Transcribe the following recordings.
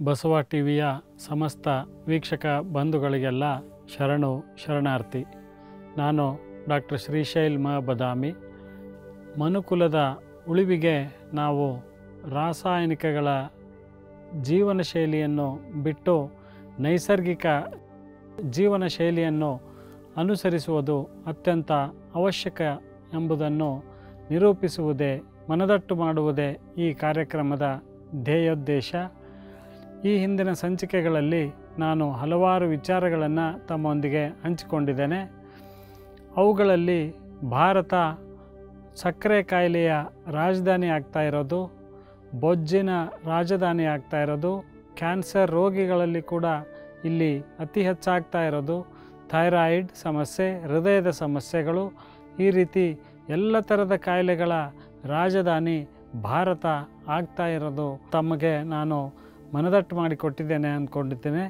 ಬಸವ ಟಿವಿಯ ಸಮಸ್ತ ವೀಕ್ಷಕ ಬಂಧುಗಳಿಗೆಲ್ಲ ಶರಣು ಶರಣಾರ್ಥಿ ನಾನು ಡಾಕ್ಟರ್ ಶ್ರೀಶೈಲ್ ಮ ಬದಾಮಿ ಮನುಕುಲದ ಉಳಿವಿಗೆ ನಾವು ರಾಸಾಯನಿಕಗಳ ಜೀವನ ಶೈಲಿಯನ್ನು ಬಿಟ್ಟು ನೈಸರ್ಗಿಕ ಜೀವನ ಶೈಲಿಯನ್ನು ಅನುಸರಿಸುವುದು ಅತ್ಯಂತ ಅವಶ್ಯಕ ಎಂಬುದನ್ನು ನಿರೂಪಿಸುವುದೇ ಮನದಟ್ಟು ಮಾಡುವುದೇ ಈ ಕಾರ್ಯಕ್ರಮದ ಧ್ಯೇಯೋದ್ದೇಶ ಈ ಹಿಂದಿನ ಸಂಚಿಕೆಗಳಲ್ಲಿ ನಾನು ಹಲವಾರು ವಿಚಾರಗಳನ್ನು ತಮ್ಮೊಂದಿಗೆ ಹಂಚಿಕೊಂಡಿದ್ದೇನೆ ಅವುಗಳಲ್ಲಿ ಭಾರತ ಸಕ್ಕರೆ ಕಾಯಿಲೆಯ ರಾಜಧಾನಿ ಆಗ್ತಾ ಇರೋದು ಬೊಜ್ಜಿನ ರಾಜಧಾನಿ ಆಗ್ತಾ ಇರೋದು ಕ್ಯಾನ್ಸರ್ ರೋಗಿಗಳಲ್ಲಿ ಕೂಡ ಇಲ್ಲಿ ಅತಿ ಹೆಚ್ಚಾಗ್ತಾ ಇರೋದು ಥೈರಾಯಿಡ್ ಸಮಸ್ಯೆ ಹೃದಯದ ಸಮಸ್ಯೆಗಳು ಈ ರೀತಿ ಎಲ್ಲ ಥರದ ಕಾಯಿಲೆಗಳ ರಾಜಧಾನಿ ಭಾರತ ಆಗ್ತಾ ಇರೋದು ತಮಗೆ ನಾನು ಮನದಟ್ಟು ಮಾಡಿಕೊಟ್ಟಿದ್ದೇನೆ ಅಂದ್ಕೊಂಡಿದ್ದೇನೆ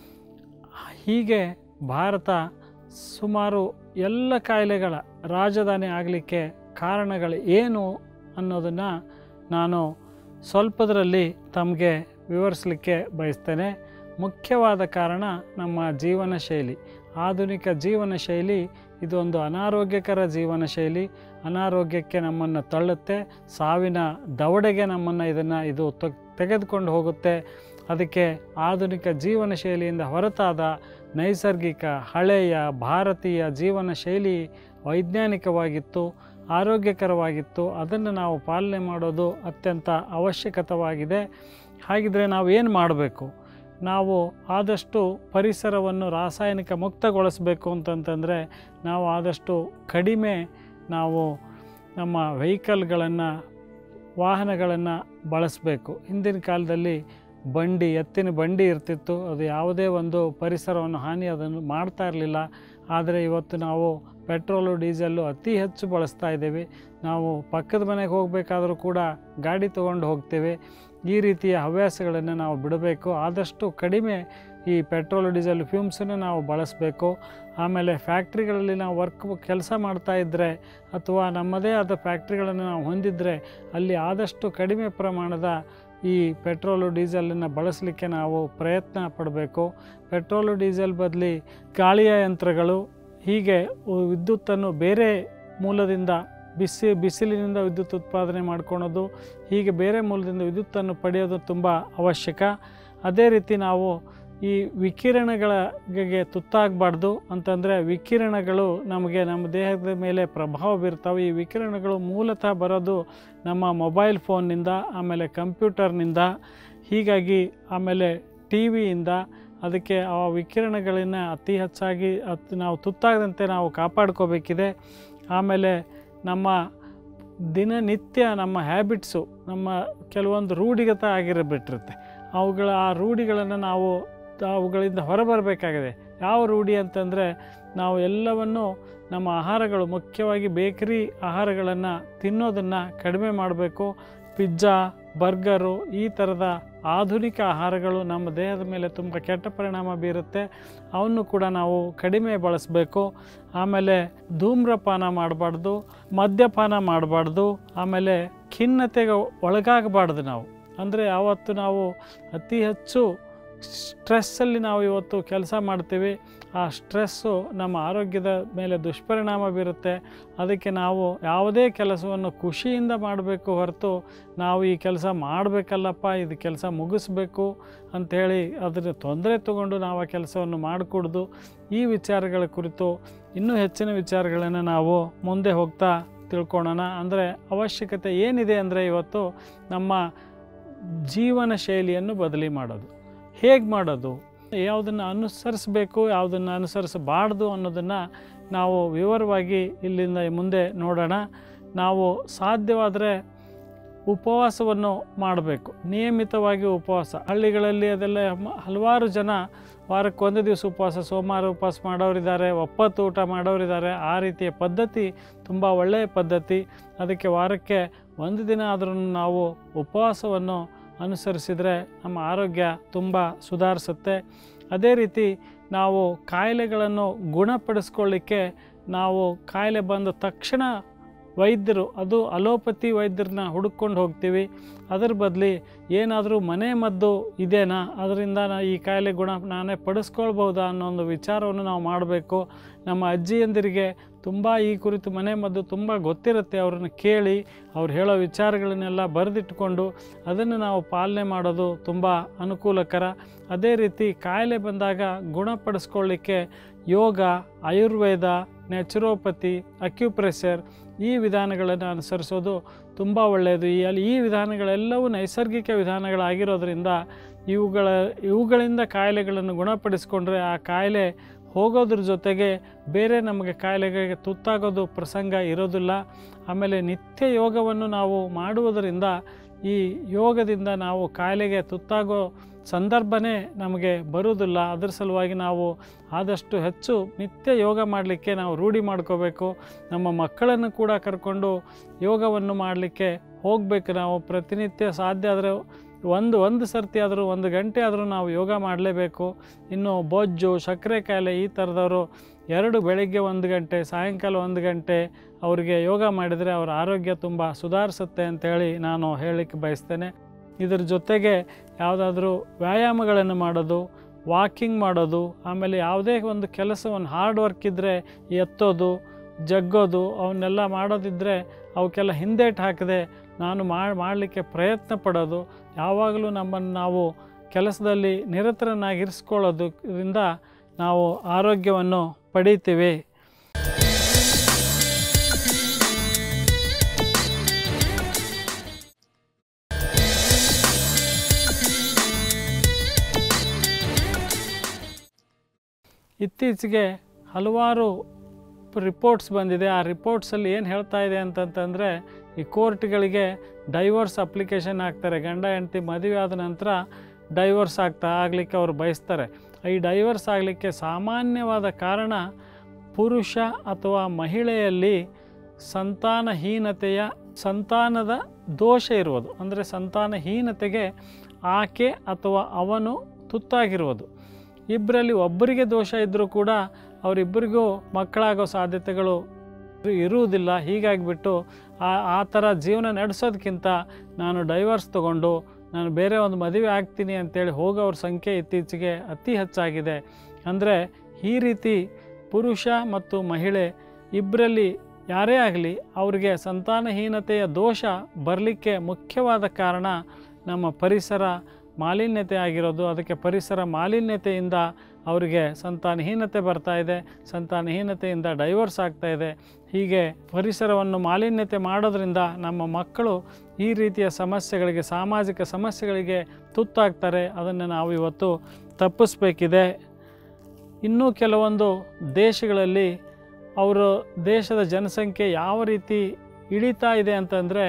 ಹೀಗೆ ಭಾರತ ಸುಮಾರು ಎಲ್ಲ ಕಾಯಿಲೆಗಳ ರಾಜಧಾನಿ ಆಗಲಿಕ್ಕೆ ಕಾರಣಗಳು ಏನು ಅನ್ನೋದನ್ನು ನಾನು ಸ್ವಲ್ಪದರಲ್ಲಿ ತಮಗೆ ವಿವರಿಸಲಿಕ್ಕೆ ಬಯಸ್ತೇನೆ ಮುಖ್ಯವಾದ ಕಾರಣ ನಮ್ಮ ಜೀವನ ಶೈಲಿ ಆಧುನಿಕ ಜೀವನ ಶೈಲಿ ಇದೊಂದು ಅನಾರೋಗ್ಯಕರ ಜೀವನ ಶೈಲಿ ಅನಾರೋಗ್ಯಕ್ಕೆ ನಮ್ಮನ್ನು ತಳ್ಳುತ್ತೆ ಸಾವಿನ ದವಡೆಗೆ ನಮ್ಮನ್ನು ಇದನ್ನು ಇದು ತೆಗೆದುಕೊಂಡು ಹೋಗುತ್ತೆ ಅದಕ್ಕೆ ಆಧುನಿಕ ಜೀವನ ಶೈಲಿಯಿಂದ ಹೊರತಾದ ನೈಸರ್ಗಿಕ ಹಳೆಯ ಭಾರತೀಯ ಜೀವನ ಶೈಲಿ ವೈಜ್ಞಾನಿಕವಾಗಿತ್ತು ಆರೋಗ್ಯಕರವಾಗಿತ್ತು ಅದನ್ನು ನಾವು ಪಾಲನೆ ಮಾಡೋದು ಅತ್ಯಂತ ಅವಶ್ಯಕತವಾಗಿದೆ ಹಾಗಿದ್ರೆ ನಾವು ಏನು ಮಾಡಬೇಕು ನಾವು ಆದಷ್ಟು ಪರಿಸರವನ್ನು ರಾಸಾಯನಿಕ ಮುಕ್ತಗೊಳಿಸಬೇಕು ಅಂತಂತಂದರೆ ನಾವು ಆದಷ್ಟು ಕಡಿಮೆ ನಾವು ನಮ್ಮ ವೆಹಿಕಲ್ಗಳನ್ನು ವಾಹನಗಳನ್ನು ಬಳಸಬೇಕು ಹಿಂದಿನ ಕಾಲದಲ್ಲಿ ಬಂಡಿ ಎತ್ತಿನ ಬಂಡಿ ಇರ್ತಿತ್ತು ಅದು ಯಾವುದೇ ಒಂದು ಪರಿಸರವನ್ನು ಹಾನಿ ಅದನ್ನು ಮಾಡ್ತಾ ಇರಲಿಲ್ಲ ಆದರೆ ಇವತ್ತು ನಾವು ಪೆಟ್ರೋಲು ಡೀಸೆಲ್ಲು ಅತಿ ಹೆಚ್ಚು ಬಳಸ್ತಾ ಇದ್ದೇವೆ ನಾವು ಪಕ್ಕದ ಮನೆಗೆ ಹೋಗಬೇಕಾದ್ರೂ ಕೂಡ ಗಾಡಿ ತೊಗೊಂಡು ಹೋಗ್ತೇವೆ ಈ ರೀತಿಯ ಹವ್ಯಾಸಗಳನ್ನು ನಾವು ಬಿಡಬೇಕು ಆದಷ್ಟು ಕಡಿಮೆ ಈ ಪೆಟ್ರೋಲ್ ಡೀಸೆಲ್ ಫ್ಯೂಮ್ಸನ್ನು ನಾವು ಬಳಸಬೇಕು ಆಮೇಲೆ ಫ್ಯಾಕ್ಟ್ರಿಗಳಲ್ಲಿ ನಾವು ವರ್ಕ್ ಕೆಲಸ ಮಾಡ್ತಾ ಇದ್ದರೆ ಅಥವಾ ನಮ್ಮದೇ ಆದ ಫ್ಯಾಕ್ಟ್ರಿಗಳನ್ನು ನಾವು ಹೊಂದಿದ್ದರೆ ಅಲ್ಲಿ ಆದಷ್ಟು ಕಡಿಮೆ ಪ್ರಮಾಣದ ಈ ಪೆಟ್ರೋಲು ಡೀಸೆಲನ್ನು ಬಳಸಲಿಕ್ಕೆ ನಾವು ಪ್ರಯತ್ನ ಪಡಬೇಕು ಪೆಟ್ರೋಲು ಡೀಸೆಲ್ ಬದಲಿ ಗಾಳಿಯ ಯಂತ್ರಗಳು ಹೀಗೆ ವಿದ್ಯುತ್ತನ್ನು ಬೇರೆ ಮೂಲದಿಂದ ಬಿಸಿ ಬಿಸಿಲಿನಿಂದ ವಿದ್ಯುತ್ ಉತ್ಪಾದನೆ ಮಾಡ್ಕೊಳೋದು ಹೀಗೆ ಬೇರೆ ಮೂಲದಿಂದ ವಿದ್ಯುತ್ತನ್ನು ಪಡೆಯೋದು ತುಂಬ ಅವಶ್ಯಕ ಅದೇ ರೀತಿ ನಾವು ಈ ವಿಕಿರಣಗಳಿಗೆ ತುತ್ತಾಗಬಾರ್ದು ಅಂತಂದರೆ ವಿಕಿರಣಗಳು ನಮಗೆ ನಮ್ಮ ದೇಹದ ಮೇಲೆ ಪ್ರಭಾವ ಬೀರ್ತಾವೆ ಈ ವಿಕಿರಣಗಳು ಮೂಲತಃ ಬರೋದು ನಮ್ಮ ಮೊಬೈಲ್ ಫೋನ್ನಿಂದ ಆಮೇಲೆ ಕಂಪ್ಯೂಟರ್ನಿಂದ ಹೀಗಾಗಿ ಆಮೇಲೆ ಟಿ ವಿಯಿಂದ ಅದಕ್ಕೆ ಆ ವಿಕಿರಣಗಳನ್ನು ಅತಿ ಹೆಚ್ಚಾಗಿ ಅತ್ ನಾವು ತುತ್ತಾಗದಂತೆ ನಾವು ಕಾಪಾಡ್ಕೋಬೇಕಿದೆ ಆಮೇಲೆ ನಮ್ಮ ದಿನನಿತ್ಯ ನಮ್ಮ ಹ್ಯಾಬಿಟ್ಸು ನಮ್ಮ ಕೆಲವೊಂದು ರೂಢಿಗತ ಆಗಿರಬಿಟ್ಟಿರುತ್ತೆ ಅವುಗಳ ಆ ರೂಢಿಗಳನ್ನು ನಾವು ಅವುಗಳಿಂದ ಹೊರಬರಬೇಕಾಗಿದೆ ಯಾವ ರೂಢಿ ಅಂತಂದರೆ ನಾವು ಎಲ್ಲವನ್ನು ನಮ್ಮ ಆಹಾರಗಳು ಮುಖ್ಯವಾಗಿ ಬೇಕರಿ ಆಹಾರಗಳನ್ನು ತಿನ್ನೋದನ್ನು ಕಡಿಮೆ ಮಾಡಬೇಕು ಪಿಜ್ಜಾ ಬರ್ಗರು ಈ ಥರದ ಆಧುನಿಕ ಆಹಾರಗಳು ನಮ್ಮ ದೇಹದ ಮೇಲೆ ತುಂಬ ಕೆಟ್ಟ ಪರಿಣಾಮ ಬೀರುತ್ತೆ ಅವನ್ನು ಕೂಡ ನಾವು ಕಡಿಮೆ ಬಳಸಬೇಕು ಆಮೇಲೆ ಧೂಮ್ರಪಾನ ಮಾಡಬಾರ್ದು ಮದ್ಯಪಾನ ಮಾಡಬಾರ್ದು ಆಮೇಲೆ ಖಿನ್ನತೆಗೆ ಒಳಗಾಗಬಾರ್ದು ನಾವು ಅಂದರೆ ಯಾವತ್ತು ನಾವು ಅತಿ ಹೆಚ್ಚು ಸ್ಟ್ರೆಸ್ಸಲ್ಲಿ ನಾವು ಇವತ್ತು ಕೆಲಸ ಮಾಡ್ತೀವಿ ಆ ಸ್ಟ್ರೆಸ್ಸು ನಮ್ಮ ಆರೋಗ್ಯದ ಮೇಲೆ ದುಷ್ಪರಿಣಾಮ ಬೀರುತ್ತೆ ಅದಕ್ಕೆ ನಾವು ಯಾವುದೇ ಕೆಲಸವನ್ನು ಖುಷಿಯಿಂದ ಮಾಡಬೇಕು ಹೊರತು ನಾವು ಈ ಕೆಲಸ ಮಾಡಬೇಕಲ್ಲಪ್ಪ ಇದು ಕೆಲಸ ಮುಗಿಸ್ಬೇಕು ಅಂಥೇಳಿ ಅದನ್ನು ತೊಂದರೆ ತಗೊಂಡು ನಾವು ಆ ಕೆಲಸವನ್ನು ಮಾಡಿಕೊಡ್ದು ಈ ವಿಚಾರಗಳ ಕುರಿತು ಇನ್ನೂ ಹೆಚ್ಚಿನ ವಿಚಾರಗಳನ್ನು ನಾವು ಮುಂದೆ ಹೋಗ್ತಾ ತಿಳ್ಕೊಳ್ಳೋಣ ಅಂದರೆ ಅವಶ್ಯಕತೆ ಏನಿದೆ ಅಂದರೆ ಇವತ್ತು ನಮ್ಮ ಜೀವನ ಶೈಲಿಯನ್ನು ಬದಲಿ ಮಾಡೋದು ಹೇಗೆ ಮಾಡೋದು ಯಾವುದನ್ನು ಅನುಸರಿಸಬೇಕು ಯಾವುದನ್ನು ಅನುಸರಿಸಬಾರ್ದು ಅನ್ನೋದನ್ನು ನಾವು ವಿವರವಾಗಿ ಇಲ್ಲಿಂದ ಮುಂದೆ ನೋಡೋಣ ನಾವು ಸಾಧ್ಯವಾದರೆ ಉಪವಾಸವನ್ನು ಮಾಡಬೇಕು ನಿಯಮಿತವಾಗಿ ಉಪವಾಸ ಹಳ್ಳಿಗಳಲ್ಲಿ ಅದೆಲ್ಲ ಹಲವಾರು ಜನ ವಾರಕ್ಕೆ ಒಂದು ದಿವಸ ಉಪವಾಸ ಸೋಮವಾರ ಉಪವಾಸ ಮಾಡೋರಿದ್ದಾರೆ ಒಪ್ಪತ್ತು ಊಟ ಮಾಡೋರಿದ್ದಾರೆ ಆ ರೀತಿಯ ಪದ್ಧತಿ ತುಂಬ ಒಳ್ಳೆಯ ಪದ್ಧತಿ ಅದಕ್ಕೆ ವಾರಕ್ಕೆ ಒಂದು ದಿನ ಆದ್ರೂ ನಾವು ಉಪವಾಸವನ್ನು ಅನುಸರಿಸಿದರೆ ನಮ್ಮ ಆರೋಗ್ಯ ತುಂಬ ಸುಧಾರಿಸುತ್ತೆ ಅದೇ ರೀತಿ ನಾವು ಕಾಯಿಲೆಗಳನ್ನು ಗುಣಪಡಿಸ್ಕೊಳ್ಳಿಕ್ಕೆ ನಾವು ಕಾಯಿಲೆ ಬಂದ ತಕ್ಷಣ ವೈದ್ಯರು ಅದು ಅಲೋಪತಿ ವೈದ್ಯರನ್ನ ಹುಡುಕೊಂಡು ಹೋಗ್ತೀವಿ ಅದರ ಬದಲಿ ಏನಾದರೂ ಮನೆ ಮದ್ದು ಇದೆನಾ ಅದರಿಂದ ನಾ ಈ ಕಾಯಿಲೆ ಗುಣ ನಾನೇ ಪಡಿಸ್ಕೊಳ್ಬೋದಾ ಅನ್ನೋ ಒಂದು ವಿಚಾರವನ್ನು ನಾವು ಮಾಡಬೇಕು ನಮ್ಮ ಅಜ್ಜಿಯಂದಿರಿಗೆ ತುಂಬ ಈ ಕುರಿತು ಮನೆ ಮದ್ದು ತುಂಬ ಗೊತ್ತಿರುತ್ತೆ ಅವ್ರನ್ನ ಕೇಳಿ ಅವ್ರು ಹೇಳೋ ವಿಚಾರಗಳನ್ನೆಲ್ಲ ಬರೆದಿಟ್ಕೊಂಡು ಅದನ್ನು ನಾವು ಪಾಲನೆ ಮಾಡೋದು ತುಂಬ ಅನುಕೂಲಕರ ಅದೇ ರೀತಿ ಕಾಯಿಲೆ ಬಂದಾಗ ಗುಣಪಡಿಸ್ಕೊಳ್ಳಿಕ್ಕೆ ಯೋಗ ಆಯುರ್ವೇದ ನ್ಯಾಚುರೋಪತಿ ಅಕ್ಯುಪ್ರೆಷರ್ ಈ ವಿಧಾನಗಳನ್ನು ಅನುಸರಿಸೋದು ತುಂಬ ಒಳ್ಳೆಯದು ಈ ಅಲ್ಲಿ ಈ ವಿಧಾನಗಳೆಲ್ಲವೂ ನೈಸರ್ಗಿಕ ವಿಧಾನಗಳಾಗಿರೋದ್ರಿಂದ ಇವುಗಳ ಇವುಗಳಿಂದ ಕಾಯಿಲೆಗಳನ್ನು ಗುಣಪಡಿಸ್ಕೊಂಡ್ರೆ ಆ ಕಾಯಿಲೆ ಹೋಗೋದ್ರ ಜೊತೆಗೆ ಬೇರೆ ನಮಗೆ ಕಾಯಿಲೆಗಳಿಗೆ ತುತ್ತಾಗೋದು ಪ್ರಸಂಗ ಇರೋದಿಲ್ಲ ಆಮೇಲೆ ನಿತ್ಯ ಯೋಗವನ್ನು ನಾವು ಮಾಡುವುದರಿಂದ ಈ ಯೋಗದಿಂದ ನಾವು ಕಾಯಿಲೆಗೆ ತುತ್ತಾಗೋ ಸಂದರ್ಭನೇ ನಮಗೆ ಬರುವುದಿಲ್ಲ ಅದರ ಸಲುವಾಗಿ ನಾವು ಆದಷ್ಟು ಹೆಚ್ಚು ನಿತ್ಯ ಯೋಗ ಮಾಡಲಿಕ್ಕೆ ನಾವು ರೂಢಿ ಮಾಡ್ಕೋಬೇಕು ನಮ್ಮ ಮಕ್ಕಳನ್ನು ಕೂಡ ಕರ್ಕೊಂಡು ಯೋಗವನ್ನು ಮಾಡಲಿಕ್ಕೆ ಹೋಗಬೇಕು ನಾವು ಪ್ರತಿನಿತ್ಯ ಸಾಧ್ಯ ಆದರೆ ಒಂದು ಒಂದು ಸರ್ತಿ ಆದರೂ ಒಂದು ಗಂಟೆ ಆದರೂ ನಾವು ಯೋಗ ಮಾಡಲೇಬೇಕು ಇನ್ನು ಬೊಜ್ಜು ಸಕ್ಕರೆ ಕಾಯಿಲೆ ಈ ಥರದವರು ಎರಡು ಬೆಳಗ್ಗೆ ಒಂದು ಗಂಟೆ ಸಾಯಂಕಾಲ ಒಂದು ಗಂಟೆ ಅವರಿಗೆ ಯೋಗ ಮಾಡಿದರೆ ಅವರ ಆರೋಗ್ಯ ತುಂಬ ಸುಧಾರಿಸುತ್ತೆ ಅಂತೇಳಿ ನಾನು ಹೇಳಲಿಕ್ಕೆ ಬಯಸ್ತೇನೆ ಇದರ ಜೊತೆಗೆ ಯಾವುದಾದ್ರೂ ವ್ಯಾಯಾಮಗಳನ್ನು ಮಾಡೋದು ವಾಕಿಂಗ್ ಮಾಡೋದು ಆಮೇಲೆ ಯಾವುದೇ ಒಂದು ಕೆಲಸವನ್ನು ಹಾರ್ಡ್ ವರ್ಕ್ ಇದ್ದರೆ ಎತ್ತೋದು ಜಗ್ಗೋದು ಅವನ್ನೆಲ್ಲ ಮಾಡೋದಿದ್ದರೆ ಅವಕ್ಕೆಲ್ಲ ಹಿಂದೇಟು ಹಾಕದೆ ನಾನು ಮಾಡಲಿಕ್ಕೆ ಪ್ರಯತ್ನ ಪಡೋದು ಯಾವಾಗಲೂ ನಮ್ಮನ್ನು ನಾವು ಕೆಲಸದಲ್ಲಿ ನಿರತರನ್ನಾಗಿರಿಸ್ಕೊಳ್ಳೋದ್ರಿಂದ ನಾವು ಆರೋಗ್ಯವನ್ನು ಪಡೀತೀವಿ ಇತ್ತೀಚೆಗೆ ಹಲವಾರು ರಿಪೋರ್ಟ್ಸ್ ಬಂದಿದೆ ಆ ರಿಪೋರ್ಟ್ಸಲ್ಲಿ ಏನು ಹೇಳ್ತಾ ಇದೆ ಅಂತಂತಂದರೆ ಈ ಕೋರ್ಟ್ಗಳಿಗೆ ಡೈವರ್ಸ್ ಅಪ್ಲಿಕೇಶನ್ ಹಾಕ್ತಾರೆ ಗಂಡ ಹೆಂಡತಿ ಮದುವೆ ಆದ ನಂತರ ಡೈವರ್ಸ್ ಆಗ್ತಾ ಆಗಲಿಕ್ಕೆ ಅವರು ಬಯಸ್ತಾರೆ ಈ ಡೈವರ್ಸ್ ಆಗಲಿಕ್ಕೆ ಸಾಮಾನ್ಯವಾದ ಕಾರಣ ಪುರುಷ ಅಥವಾ ಮಹಿಳೆಯಲ್ಲಿ ಸಂತಾನಹೀನತೆಯ ಸಂತಾನದ ದೋಷ ಇರುವುದು ಅಂದರೆ ಸಂತಾನಹೀನತೆಗೆ ಆಕೆ ಅಥವಾ ಅವನು ತುತ್ತಾಗಿರುವುದು ಇಬ್ಬರಲ್ಲಿ ಒಬ್ಬರಿಗೆ ದೋಷ ಇದ್ದರೂ ಕೂಡ ಅವರಿಬ್ಬರಿಗೂ ಮಕ್ಕಳಾಗೋ ಸಾಧ್ಯತೆಗಳು ಇರುವುದಿಲ್ಲ ಹೀಗಾಗಿಬಿಟ್ಟು ಆ ಆ ಥರ ಜೀವನ ನಡೆಸೋದಕ್ಕಿಂತ ನಾನು ಡೈವರ್ಸ್ ತಗೊಂಡು ನಾನು ಬೇರೆ ಒಂದು ಮದುವೆ ಆಗ್ತೀನಿ ಅಂತೇಳಿ ಹೋಗೋವ್ರ ಸಂಖ್ಯೆ ಇತ್ತೀಚೆಗೆ ಅತಿ ಹೆಚ್ಚಾಗಿದೆ ಅಂದರೆ ಈ ರೀತಿ ಪುರುಷ ಮತ್ತು ಮಹಿಳೆ ಇಬ್ಬರಲ್ಲಿ ಯಾರೇ ಆಗಲಿ ಅವರಿಗೆ ಸಂತಾನಹೀನತೆಯ ದೋಷ ಬರಲಿಕ್ಕೆ ಮುಖ್ಯವಾದ ಕಾರಣ ನಮ್ಮ ಪರಿಸರ ಮಾಲಿನ್ಯತೆ ಆಗಿರೋದು ಅದಕ್ಕೆ ಪರಿಸರ ಮಾಲಿನ್ಯತೆಯಿಂದ ಅವರಿಗೆ ಸಂತಾನಹೀನತೆ ಬರ್ತಾ ಇದೆ ಸಂತಾನಹೀನತೆಯಿಂದ ಡೈವರ್ಸ್ ಆಗ್ತಾ ಇದೆ ಹೀಗೆ ಪರಿಸರವನ್ನು ಮಾಲಿನ್ಯತೆ ಮಾಡೋದ್ರಿಂದ ನಮ್ಮ ಮಕ್ಕಳು ಈ ರೀತಿಯ ಸಮಸ್ಯೆಗಳಿಗೆ ಸಾಮಾಜಿಕ ಸಮಸ್ಯೆಗಳಿಗೆ ತುತ್ತಾಗ್ತಾರೆ ಅದನ್ನು ನಾವು ಇವತ್ತು ತಪ್ಪಿಸ್ಬೇಕಿದೆ ಇನ್ನೂ ಕೆಲವೊಂದು ದೇಶಗಳಲ್ಲಿ ಅವರು ದೇಶದ ಜನಸಂಖ್ಯೆ ಯಾವ ರೀತಿ ಇಳಿತಾ ಇದೆ ಅಂತಂದರೆ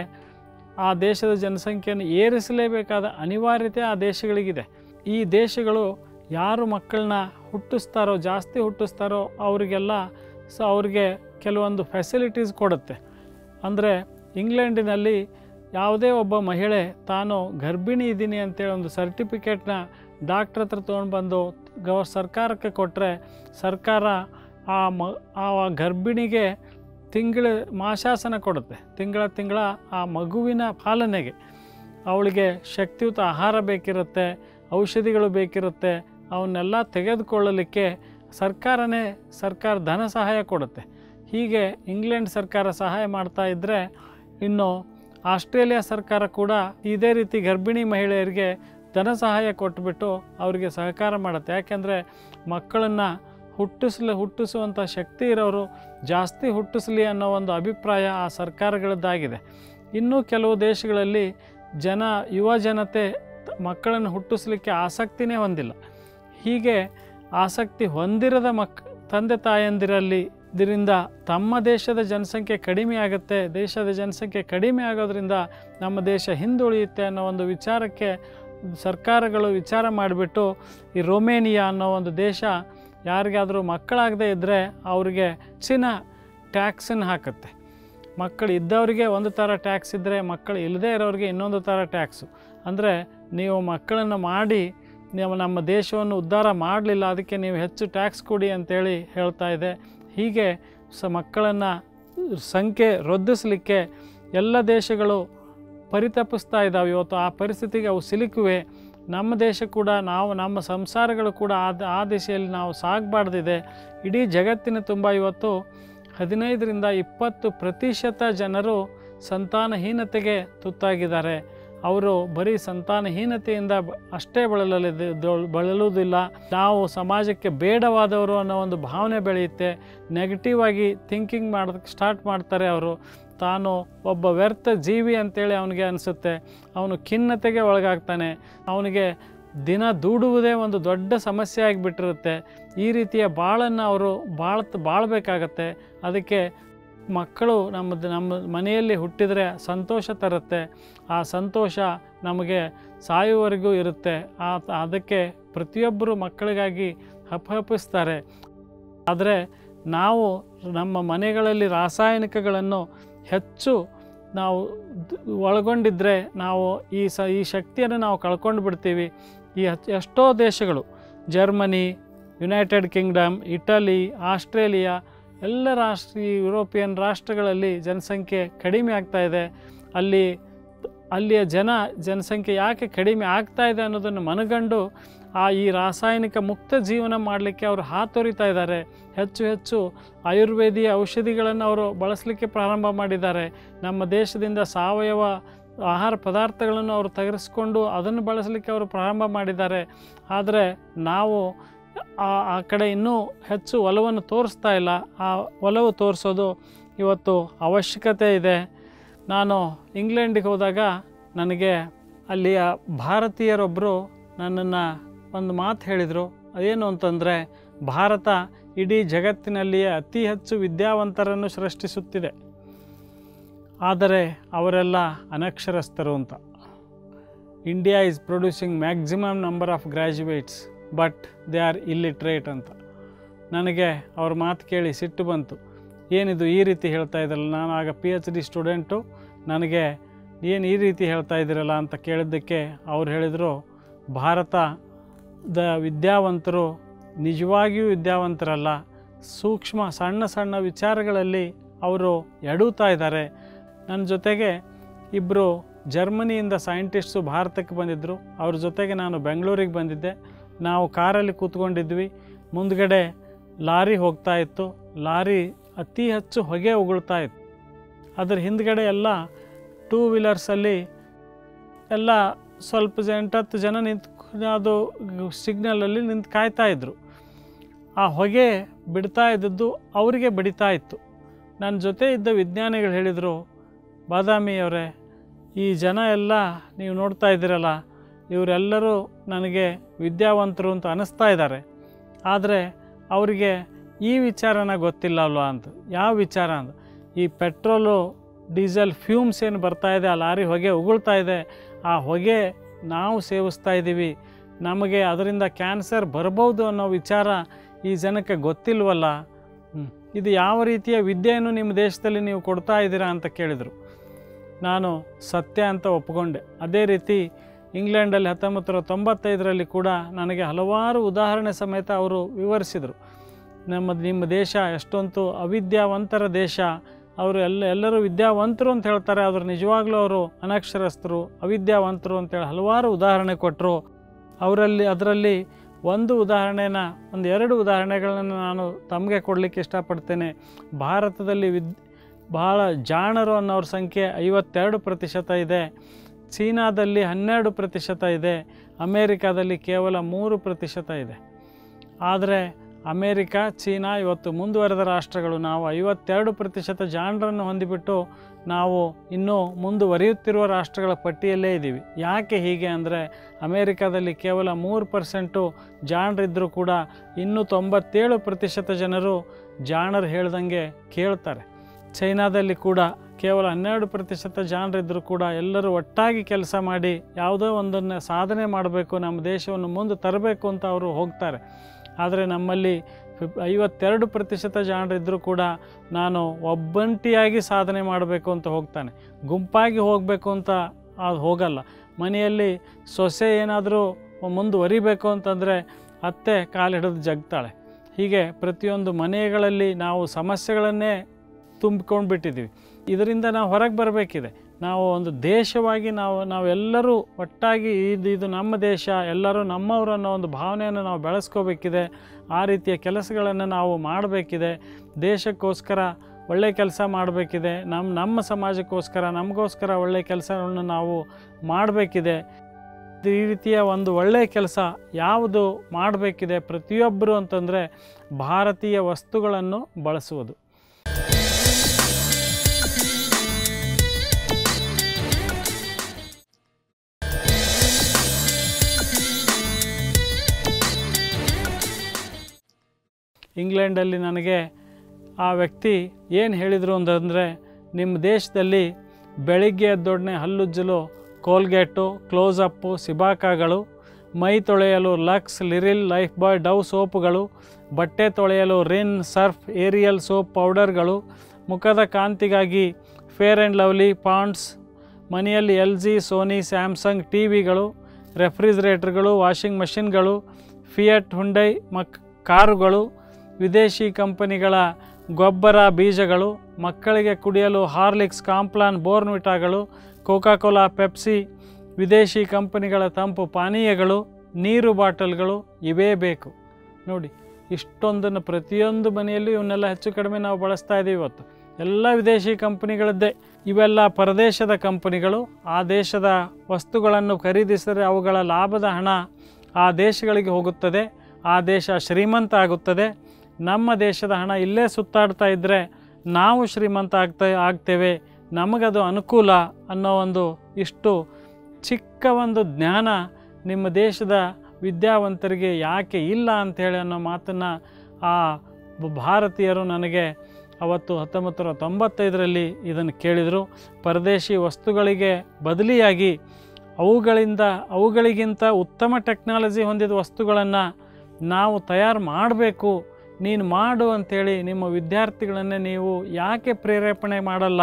ಆ ದೇಶದ ಜನಸಂಖ್ಯೆಯನ್ನು ಏರಿಸಲೇಬೇಕಾದ ಅನಿವಾರ್ಯತೆ ಆ ದೇಶಗಳಿಗಿದೆ ಈ ದೇಶಗಳು ಯಾರು ಮಕ್ಕಳನ್ನ ಹುಟ್ಟಿಸ್ತಾರೋ ಜಾಸ್ತಿ ಹುಟ್ಟಿಸ್ತಾರೋ ಅವರಿಗೆಲ್ಲ ಸ ಅವ್ರಿಗೆ ಕೆಲವೊಂದು ಫೆಸಿಲಿಟೀಸ್ ಕೊಡುತ್ತೆ ಅಂದರೆ ಇಂಗ್ಲೆಂಡಿನಲ್ಲಿ ಯಾವುದೇ ಒಬ್ಬ ಮಹಿಳೆ ತಾನು ಗರ್ಭಿಣಿ ಇದ್ದೀನಿ ಅಂತೇಳಿ ಒಂದು ಸರ್ಟಿಫಿಕೇಟ್ನ ಡಾಕ್ಟ್ರ್ ಹತ್ರ ತೊಗೊಂಡು ಬಂದು ಗವ ಸರ್ಕಾರಕ್ಕೆ ಕೊಟ್ಟರೆ ಸರ್ಕಾರ ಆ ಮ ಆ ಗರ್ಭಿಣಿಗೆ ತಿಂಗಳ ಮಾಶಾಸನ ಕೊಡುತ್ತೆ ತಿಂಗಳ ತಿಂಗಳ ಆ ಮಗುವಿನ ಪಾಲನೆಗೆ ಅವಳಿಗೆ ಶಕ್ತಿಯುತ ಆಹಾರ ಬೇಕಿರುತ್ತೆ ಔಷಧಿಗಳು ಬೇಕಿರುತ್ತೆ ಅವನ್ನೆಲ್ಲ ತೆಗೆದುಕೊಳ್ಳಲಿಕ್ಕೆ ಸರ್ಕಾರನೇ ಸರ್ಕಾರ ಧನ ಸಹಾಯ ಕೊಡುತ್ತೆ ಹೀಗೆ ಇಂಗ್ಲೆಂಡ್ ಸರ್ಕಾರ ಸಹಾಯ ಮಾಡ್ತಾ ಇದ್ದರೆ ಇನ್ನು ಆಸ್ಟ್ರೇಲಿಯಾ ಸರ್ಕಾರ ಕೂಡ ಇದೇ ರೀತಿ ಗರ್ಭಿಣಿ ಮಹಿಳೆಯರಿಗೆ ಧನ ಸಹಾಯ ಕೊಟ್ಬಿಟ್ಟು ಅವರಿಗೆ ಸಹಕಾರ ಮಾಡುತ್ತೆ ಯಾಕೆಂದರೆ ಮಕ್ಕಳನ್ನು ಹುಟ್ಟಿಸ್ಲಿ ಹುಟ್ಟಿಸುವಂಥ ಶಕ್ತಿ ಇರೋರು ಜಾಸ್ತಿ ಹುಟ್ಟಿಸ್ಲಿ ಅನ್ನೋ ಒಂದು ಅಭಿಪ್ರಾಯ ಆ ಸರ್ಕಾರಗಳದ್ದಾಗಿದೆ ಇನ್ನೂ ಕೆಲವು ದೇಶಗಳಲ್ಲಿ ಜನ ಯುವ ಜನತೆ ತ- ಮಕ್ಕಳನ್ನು ಹುಟ್ಟಿಸ್ಲಿಕ್ಕೆ ಆಸಕ್ತಿನೇ ಹೊಂದಿಲ್ಲ ಹೀಗೆ ಆಸಕ್ತಿ ಹೊಂದಿರದ ಮಕ್ ತಂದೆ ತಾಯಂದಿರಲ್ಲಿ ಇದರಿಂದ ತಮ್ಮ ದೇಶದ ಜನಸಂಖ್ಯೆ ಕಡಿಮೆ ಆಗುತ್ತೆ ದೇಶದ ಜನಸಂಖ್ಯೆ ಕಡಿಮೆ ಆಗೋದ್ರಿಂದ ನಮ್ಮ ದೇಶ ಹಿಂದುಳಿಯುತ್ತೆ ಅನ್ನೋ ಒಂದು ವಿಚಾರಕ್ಕೆ ಸರ್ಕಾರಗಳು ವಿಚಾರ ಮಾಡಿಬಿಟ್ಟು ಈ ರೊಮೇನಿಯಾ ಅನ್ನೋ ಒಂದು ದೇಶ ಯಾರಿಗಾದರೂ ಮಕ್ಕಳಾಗದೇ ಇದ್ದರೆ ಅವ್ರಿಗೆ ಹೆಚ್ಚಿನ ಟ್ಯಾಕ್ಸನ್ನು ಹಾಕುತ್ತೆ ಮಕ್ಕಳು ಇದ್ದವರಿಗೆ ಒಂದು ಥರ ಟ್ಯಾಕ್ಸ್ ಇದ್ದರೆ ಮಕ್ಕಳು ಇಲ್ಲದೇ ಇರೋರಿಗೆ ಇನ್ನೊಂದು ಥರ ಟ್ಯಾಕ್ಸು ಅಂದರೆ ನೀವು ಮಕ್ಕಳನ್ನು ಮಾಡಿ ನೀವು ನಮ್ಮ ದೇಶವನ್ನು ಉದ್ಧಾರ ಮಾಡಲಿಲ್ಲ ಅದಕ್ಕೆ ನೀವು ಹೆಚ್ಚು ಟ್ಯಾಕ್ಸ್ ಕೊಡಿ ಅಂತೇಳಿ ಹೇಳ್ತಾ ಇದೆ ಹೀಗೆ ಸ ಮಕ್ಕಳನ್ನು ಸಂಖ್ಯೆ ವೃದ್ಧಿಸಲಿಕ್ಕೆ ಎಲ್ಲ ದೇಶಗಳು ಪರಿತಪಿಸ್ತಾ ಇದ್ದಾವೆ ಇವತ್ತು ಆ ಪರಿಸ್ಥಿತಿಗೆ ಅವು ಸಿಲುಕಿವೆ ನಮ್ಮ ದೇಶ ಕೂಡ ನಾವು ನಮ್ಮ ಸಂಸಾರಗಳು ಕೂಡ ಆ ಆ ದಿಶೆಯಲ್ಲಿ ನಾವು ಸಾಗಬಾರ್ದಿದೆ ಇಡೀ ಜಗತ್ತಿನ ತುಂಬ ಇವತ್ತು ಹದಿನೈದರಿಂದ ಇಪ್ಪತ್ತು ಪ್ರತಿಶತ ಜನರು ಸಂತಾನಹೀನತೆಗೆ ತುತ್ತಾಗಿದ್ದಾರೆ ಅವರು ಬರೀ ಸಂತಾನಹೀನತೆಯಿಂದ ಬ- ಅಷ್ಟೇ ಬಳಲಲಿದ್ದು ಬಳಲುವುದಿಲ್ಲ ನಾವು ಸಮಾಜಕ್ಕೆ ಬೇಡವಾದವರು ಅನ್ನೋ ಒಂದು ಭಾವನೆ ಬೆಳೆಯುತ್ತೆ ನೆಗೆಟಿವ್ ಆಗಿ ಥಿಂಕಿಂಗ್ ಮಾಡೋದಕ್ಕೆ ಸ್ಟಾರ್ಟ್ ಮಾಡ್ತಾರೆ ಅವರು ತಾನು ಒಬ್ಬ ವ್ಯರ್ಥ ಜೀವಿ ಅಂತೇಳಿ ಅವನಿಗೆ ಅನಿಸುತ್ತೆ ಅವನು ಖಿನ್ನತೆಗೆ ಒಳಗಾಗ್ತಾನೆ ಅವನಿಗೆ ದಿನ ದೂಡುವುದೇ ಒಂದು ದೊಡ್ಡ ಸಮಸ್ಯೆ ಆಗಿಬಿಟ್ಟಿರುತ್ತೆ ಈ ರೀತಿಯ ಬಾಳನ್ನು ಅವರು ಬಾಳ್ತ ಬಾಳಬೇಕಾಗತ್ತೆ ಅದಕ್ಕೆ ಮಕ್ಕಳು ನಮ್ಮದು ನಮ್ಮ ಮನೆಯಲ್ಲಿ ಹುಟ್ಟಿದರೆ ಸಂತೋಷ ತರುತ್ತೆ ಆ ಸಂತೋಷ ನಮಗೆ ಸಾಯುವವರೆಗೂ ಇರುತ್ತೆ ಆ ಅದಕ್ಕೆ ಪ್ರತಿಯೊಬ್ಬರು ಮಕ್ಕಳಿಗಾಗಿ ಹಪಹಪಿಸ್ತಾರೆ ಆದರೆ ನಾವು ನಮ್ಮ ಮನೆಗಳಲ್ಲಿ ರಾಸಾಯನಿಕಗಳನ್ನು ಹೆಚ್ಚು ನಾವು ದ್- ಒಳಗೊಂಡಿದ್ದರೆ ನಾವು ಈ ಸ ಈ ಶಕ್ತಿಯನ್ನು ನಾವು ಕಳ್ಕೊಂಡು ಬಿಡ್ತೀವಿ ಈ ಹಚ್- ಎಷ್ಟೋ ದೇಶಗಳು Germany United Kingdom Italy Australia ಎಲ್ಲ ರಾಷ್ಟ್ರ ಈ ಯುರೋಪಿಯನ್ ರಾಷ್ಟ್ರಗಳಲ್ಲಿ ಜನಸಂಖ್ಯೆ ಕಡಿಮೆ ಆಗ್ತಾ ಇದೆ ಅಲ್ಲಿ ಅಲ್ಲಿಯ ಜನ ಜನಸಂಖ್ಯೆ ಯಾಕೆ ಕಡಿಮೆ ಆಗ್ತಾ ಇದೆ ಅನ್ನೋದನ್ನು ಮನಗಂಡು ಆ ಈ ರಾಸಾಯನಿಕ ಮುಕ್ತ ಜೀವನ ಮಾಡಲಿಕ್ಕೆ ಅವರು ಹಾತೊರಿತಾ ಇದ್ದಾರೆ ಹೆಚ್ಚು ಹೆಚ್ಚು ಆಯುರ್ವೇದಿಯ ಔಷಧಿಗಳನ್ನು ಅವರು ಬಳಸಲಿಕ್ಕೆ ಪ್ರಾರಂಭ ಮಾಡಿದ್ದಾರೆ ನಮ್ಮ ದೇಶದಿಂದ ಸಾವಯವ ಆಹಾರ ಪದಾರ್ಥಗಳನ್ನು ಅವರು ತೆಗೆಸಿಕೊಂಡು ಅದನ್ನು ಬಳಸಲಿಕ್ಕೆ ಅವರು ಪ್ರಾರಂಭ ಮಾಡಿದ್ದಾರೆ ಆದರೆ ನಾವು ಆ ಆ ಕಡೆ ಇನ್ನೂ ಹೆಚ್ಚು ಒಲವನ್ನು ತೋರಿಸ್ತಾ ಇಲ್ಲ ಆ ಒಲವು ತೋರಿಸೋದು ಇವತ್ತು ಅವಶ್ಯಕತೆ ಇದೆ ನಾನು ಇಂಗ್ಲೆಂಡಿಗೆ ಹೋದಾಗ ನನಗೆ ಅಲ್ಲಿಯ ಭಾರತೀಯರೊಬ್ಬರು ನನ್ನನ್ನು ಒಂದು ಮಾತು ಹೇಳಿದರು ಅದೇನು ಅಂತಂದರೆ ಭಾರತ ಇಡೀ ಜಗತ್ತಿನಲ್ಲಿಯೇ ಅತಿ ಹೆಚ್ಚು ವಿದ್ಯಾವಂತರನ್ನು ಸೃಷ್ಟಿಸುತ್ತಿದೆ ಆದರೆ ಅವರೆಲ್ಲ ಅನಕ್ಷರಸ್ಥರು ಅಂತ India is producing maximum number of graduates but they are illiterate ಅಂತ ನನಗೆ ಅವ್ರ ಮಾತು ಕೇಳಿ ಸಿಟ್ಟು ಬಂತು ಏನಿದು ಈ ರೀತಿ ಹೇಳ್ತಾ ಇದ್ರಲ್ಲ ನಾನು ಆಗ ಪಿ ಎಚ್ ಡಿ ಸ್ಟೂಡೆಂಟು ನನಗೆ ಏನು ಈ ರೀತಿ ಹೇಳ್ತಾ ಇದ್ದೀರಲ್ಲ ಅಂತ ಕೇಳಿದ್ದಕ್ಕೆ ಅವ್ರು ಹೇಳಿದರು ಭಾರತದ ವಿದ್ಯಾವಂತರು ನಿಜವಾಗಿಯೂ ವಿದ್ಯಾವಂತರಲ್ಲ ಸೂಕ್ಷ್ಮ ಸಣ್ಣ ಸಣ್ಣ ವಿಚಾರಗಳಲ್ಲಿ ಅವರು ಎಡುತ್ತಾ ಇದ್ದಾರೆ ನನ್ನ ಜೊತೆಗೆ ಇಬ್ಬರು ಜರ್ಮನಿಯಿಂದ ಸೈಂಟಿಸ್ಟ್ಸು ಭಾರತಕ್ಕೆ ಬಂದಿದ್ದರು ಅವ್ರ ಜೊತೆಗೆ ನಾನು ಬೆಂಗಳೂರಿಗೆ ಬಂದಿದ್ದೆ ನಾವು ಕಾರಲ್ಲಿ ಕೂತ್ಕೊಂಡಿದ್ವಿ ಮುಂದ್ಗಡೆ ಲಾರಿ ಹೋಗ್ತಾ ಇತ್ತು ಲಾರಿ ಅತಿ ಹೆಚ್ಚು ಹೊಗೆ ಉಗುಳ್ತಾ ಇತ್ತು ಅದ್ರ ಹಿಂದ್ಗಡೆ ಎಲ್ಲ ಟೂ ವೀಲರ್ಸಲ್ಲಿ ಎಲ್ಲ ಸ್ವಲ್ಪ ಜ ಎಂಟತ್ತು ಜನ ನಿಂತು ಅದು ಸಿಗ್ನಲಲ್ಲಿ ನಿಂತು ಕಾಯ್ತಾ ಇದ್ದರು ಆ ಹೊಗೆ ಬಿಡ್ತಾ ಇದ್ದದ್ದು ಅವರಿಗೆ ಬಡಿತಾ ಇತ್ತು ನನ್ನ ಜೊತೆ ಇದ್ದ ವಿಜ್ಞಾನಿಗಳು ಹೇಳಿದರು ಬಾದಾಮಿ ಅವರೇ ಈ ಜನ ಎಲ್ಲ ನೀವು ನೋಡ್ತಾ ಇದ್ದೀರಲ್ಲ ಇವರೆಲ್ಲರೂ ನನಗೆ ವಿದ್ಯಾವಂತರು ಅಂತ ಅನ್ನಿಸ್ತಾ ಇದ್ದಾರೆ ಆದರೆ ಅವರಿಗೆ ಈ ವಿಚಾರನ ಗೊತ್ತಿಲ್ಲ ಅಲ್ವಾ ಅಂತ ಯಾವ ವಿಚಾರ ಅಂತ ಈ ಪೆಟ್ರೋಲು ಡೀಸೆಲ್ ಫ್ಯೂಮ್ಸ್ ಏನು ಬರ್ತಾ ಇದೆ ಆ ಲಾರಿ ಹೊಗೆ ಉಗುಳ್ತಾ ಇದೆ ಆ ಹೊಗೆ ನಾವು ಸೇವಿಸ್ತಾ ಇದ್ದೀವಿ ನಮಗೆ ಅದರಿಂದ ಕ್ಯಾನ್ಸರ್ ಬರ್ಬೋದು ಅನ್ನೋ ವಿಚಾರ ಈ ಜನಕ್ಕೆ ಗೊತ್ತಿಲ್ವಲ್ಲ ಹ್ಮ್. ಇದು ಯಾವ ರೀತಿಯ ವಿದ್ಯೆಯನ್ನು ನಿಮ್ಮ ದೇಶದಲ್ಲಿ ನೀವು ಕೊಡ್ತಾ ಇದ್ದೀರಾ ಅಂತ ಕೇಳಿದರು ನಾನು ಸತ್ಯ ಅಂತ ಒಪ್ಕೊಂಡೆ ಅದೇ ರೀತಿ ಇಂಗ್ಲೆಂಡಲ್ಲಿ ಹತ್ತೊಂಬತ್ತು ನೂರ ತೊಂಬತ್ತೈದರಲ್ಲಿ ಕೂಡ ನನಗೆ ಹಲವಾರು ಉದಾಹರಣೆ ಸಮೇತ ಅವರು ವಿವರಿಸಿದರು ನಮ್ಮ ನಿಮ್ಮ ದೇಶ ಎಷ್ಟೊಂದು ಅವಿದ್ಯಾವಂತರ ದೇಶ ಅವರು ಎಲ್ಲ ಎಲ್ಲರೂ ವಿದ್ಯಾವಂತರು ಅಂತ ಹೇಳ್ತಾರೆ ಆದರೆ ನಿಜವಾಗ್ಲೂ ಅವರು ಅನಕ್ಷರಸ್ಥರು ಅವಿದ್ಯಾವಂತರು ಅಂತೇಳಿ ಹಲವಾರು ಉದಾಹರಣೆ ಕೊಟ್ಟರು ಅವರಲ್ಲಿ ಅದರಲ್ಲಿ ಒಂದು ಉದಾಹರಣೆನ ಒಂದು ಎರಡು ಉದಾಹರಣೆಗಳನ್ನು ನಾನು ತಮಗೆ ಕೊಡಲಿಕ್ಕೆ ಇಷ್ಟಪಡ್ತೇನೆ ಭಾರತದಲ್ಲಿ ವಿದ್ ಬಹಳ ಜಾಣರು ಅನ್ನೋರ ಸಂಖ್ಯೆ ಐವತ್ತೆರಡು ಪ್ರತಿಶತ ಇದೆ ಚೀನಾದಲ್ಲಿ ಹನ್ನೆರಡು ಪ್ರತಿಶತ ಇದೆ ಅಮೇರಿಕಾದಲ್ಲಿ ಕೇವಲ ಮೂರು ಪ್ರತಿಶತ ಇದೆ ಆದರೆ ಅಮೇರಿಕಾ ಚೀನಾ ಇವತ್ತು ಮುಂದುವರೆದ ರಾಷ್ಟ್ರಗಳು ನಾವು ಐವತ್ತೆರಡು ಪ್ರತಿಶತ ಜಾಣರನ್ನು ಹೊಂದಿಬಿಟ್ಟು ನಾವು ಇನ್ನೂ ಮುಂದುವರಿಯುತ್ತಿರುವ ರಾಷ್ಟ್ರಗಳ ಪಟ್ಟಿಯಲ್ಲೇ ಇದ್ದೀವಿ ಯಾಕೆ ಹೀಗೆ ಅಂದರೆ ಅಮೇರಿಕಾದಲ್ಲಿ ಕೇವಲ ಮೂರು ಪರ್ಸೆಂಟು ಜಾಣರಿದ್ದರೂ ಕೂಡ ಇನ್ನೂ ತೊಂಬತ್ತೇಳು ಪ್ರತಿಶತ ಜನರು ಜಾಣರು ಹೇಳ್ದಂಗೆ ಕೇಳ್ತಾರೆ ಚೈನಾದಲ್ಲಿ ಕೂಡ ಕೇವಲ ಹನ್ನೆರಡು ಪ್ರತಿಶತ ಜಾಣರಿದ್ದರೂ ಕೂಡ ಎಲ್ಲರೂ ಒಟ್ಟಾಗಿ ಕೆಲಸ ಮಾಡಿ ಯಾವುದೋ ಒಂದನ್ನು ಸಾಧನೆ ಮಾಡಬೇಕು ನಮ್ಮ ದೇಶವನ್ನು ಮುಂದೆ ತರಬೇಕು ಅಂತ ಅವರು ಹೋಗ್ತಾರೆ ಆದರೆ ನಮ್ಮಲ್ಲಿ ಫಿಫ್ ಐವತ್ತೆರಡು ಪ್ರತಿಶತ ಜಾಣರಿದ್ದರೂ ಕೂಡ ನಾನು ಒಬ್ಬಂಟಿಯಾಗಿ ಸಾಧನೆ ಮಾಡಬೇಕು ಅಂತ ಹೋಗ್ತಾನೆ ಗುಂಪಾಗಿ ಹೋಗಬೇಕು ಅಂತ ಅದು ಹೋಗಲ್ಲ ಮನೆಯಲ್ಲಿ ಸೊಸೆ ಏನಾದರೂ ಮುಂದುವರಿಬೇಕು ಅಂತಂದರೆ ಅತ್ತೆ ಕಾಲು ಹಿಡಿದು ಜಗ್ತಾಳೆ ಹೀಗೆ ಪ್ರತಿಯೊಂದು ಮನೆಗಳಲ್ಲಿ ನಾವು ಸಮಸ್ಯೆಗಳನ್ನೇ ತುಂಬಿಕೊಂಡು ಬಿಟ್ಟಿದ್ದೀವಿ ಇದರಿಂದ ನಾವು ಹೊರಗೆ ಬರಬೇಕಿದೆ ನಾವು ಒಂದು ದೇಶವಾಗಿ ನಾವು ನಾವೆಲ್ಲರೂ ಒಟ್ಟಾಗಿ ಇದು ಇದು ನಮ್ಮ ದೇಶ ಎಲ್ಲರೂ ನಮ್ಮವರು ಅನ್ನೋ ಒಂದು ಭಾವನೆಯನ್ನು ನಾವು ಬೆಳೆಸ್ಕೋಬೇಕಿದೆ ಆ ರೀತಿಯ ಕೆಲಸಗಳನ್ನು ನಾವು ಮಾಡಬೇಕಿದೆ ದೇಶಕ್ಕೋಸ್ಕರ ಒಳ್ಳೆಯ ಕೆಲಸ ಮಾಡಬೇಕಿದೆ ನಮ್ಮ ನಮ್ಮ ಸಮಾಜಕ್ಕೋಸ್ಕರ ನಮಗೋಸ್ಕರ ಒಳ್ಳೆಯ ಕೆಲಸಗಳನ್ನು ನಾವು ಮಾಡಬೇಕಿದೆ ಈ ರೀತಿಯ ಒಂದು ಒಳ್ಳೆಯ ಕೆಲಸ ಯಾವುದು ಮಾಡಬೇಕಿದೆ ಪ್ರತಿಯೊಬ್ಬರು ಅಂತಂದರೆ ಭಾರತೀಯ ವಸ್ತುಗಳನ್ನು ಬಳಸುವುದು ಇಂಗ್ಲೆಂಡಲ್ಲಿ ನನಗೆ ಆ ವ್ಯಕ್ತಿ ಏನು ಹೇಳಿದರು ಅಂತಂದರೆ ನಿಮ್ಮ ದೇಶದಲ್ಲಿ ಬೆಳಿಗ್ಗೆ ಎದ್ದೊಡನೆ ಹಲ್ಲುಜ್ಜಲು ಕೋಲ್ಗೇಟು ಕ್ಲೋಸಪ್ಪು ಸಿಬಾಕಾಗಳು ಮೈ ತೊಳೆಯಲು Lux Liril Lifebuoy Dove ಸೋಪುಗಳು ಬಟ್ಟೆ ತೊಳೆಯಲು ರಿನ್ ಸರ್ಫ್ ಏರಿಯಲ್ ಸೋಪ್ ಪೌಡರ್ಗಳು ಮುಖದ ಕಾಂತಿಗಾಗಿ ಫೇರ್ ಆ್ಯಂಡ್ ಲವ್ಲಿ ಪಾಂಡ್ಸ್ ಮನೆಯಲ್ಲಿ L G Sony Samsung T ವಿಗಳು ರೆಫ್ರಿಜರೇಟರ್ಗಳು ವಾಷಿಂಗ್ ಮಷಿನ್ಗಳು ಫಿಯಟ್ ಹುಂಡೈ ಮಕ್ ಕಾರುಗಳು ವಿದೇಶಿ ಕಂಪನಿಗಳ ಗೊಬ್ಬರ ಬೀಜಗಳು ಮಕ್ಕಳಿಗೆ ಕುಡಿಯಲು ಹಾರ್ಲಿಕ್ಸ್ ಕಾಂಪ್ಲಾನ್ ಬೋರ್ನ್ವಿಟಾಗಳು ಕೋಕಾಕೋಲಾ ಪೆಪ್ಸಿ ವಿದೇಶಿ ಕಂಪನಿಗಳ ತಂಪು ಪಾನೀಯಗಳು ನೀರು ಬಾಟಲ್ಗಳು ಇವೇ ಬೇಕು ನೋಡಿ ಇಷ್ಟೊಂದನ್ನು ಪ್ರತಿಯೊಂದು ಮನೆಯಲ್ಲೂ ಇವನ್ನೆಲ್ಲ ಹೆಚ್ಚು ಕಡಿಮೆ ನಾವು ಬಳಸ್ತಾ ಇದ್ದೀವಿ ಇವತ್ತು ಎಲ್ಲ ವಿದೇಶಿ ಕಂಪನಿಗಳದ್ದೇ ಇವೆಲ್ಲ ಪರದೇಶದ ಕಂಪನಿಗಳು ಆ ದೇಶದ ವಸ್ತುಗಳನ್ನು ಖರೀದಿಸಿದರೆ ಅವುಗಳ ಲಾಭದ ಹಣ ಆ ದೇಶಗಳಿಗೆ ಹೋಗುತ್ತದೆ ಆ ದೇಶ ಶ್ರೀಮಂತ ಆಗುತ್ತದೆ ನಮ್ಮ ದೇಶದ ಹಣ ಇಲ್ಲೇ ಸುತ್ತಾಡ್ತಾ ಇದ್ದರೆ ನಾವು ಶ್ರೀಮಂತ ಆಗ್ತಾ ಆಗ್ತೇವೆ ನಮಗದು ಅನುಕೂಲ ಅನ್ನೋ ಒಂದು ಇಷ್ಟು ಚಿಕ್ಕ ಒಂದು ಜ್ಞಾನ ನಿಮ್ಮ ದೇಶದ ವಿದ್ಯಾವಂತರಿಗೆ ಯಾಕೆ ಇಲ್ಲ ಅಂಥೇಳಿ ಅನ್ನೋ ಮಾತನ್ನು ಆ ಬ- ಭಾರತೀಯರು ನನಗೆ ಅವತ್ತು ಹತ್ತೊಂಬತ್ತು ನೂರ ತೊಂಬತ್ತೈದರಲ್ಲಿ ಇದನ್ನು ಕೇಳಿದರು ಪರದೇಶಿ ವಸ್ತುಗಳಿಗೆ ಬದಲಿಯಾಗಿ ಅವುಗಳಿಂದ ಅವುಗಳಿಗಿಂತ ಉತ್ತಮ ಟೆಕ್ನಾಲಜಿ ಹೊಂದಿದ ವಸ್ತುಗಳನ್ನು ನಾವು ತಯಾರು ಮಾಡಬೇಕು ನೀನು ಮಾಡು ಅಂಥೇಳಿ ನಿಮ್ಮ ವಿದ್ಯಾರ್ಥಿಗಳನ್ನೇ ನೀವು ಯಾಕೆ ಪ್ರೇರೇಪಣೆ ಮಾಡಲ್ಲ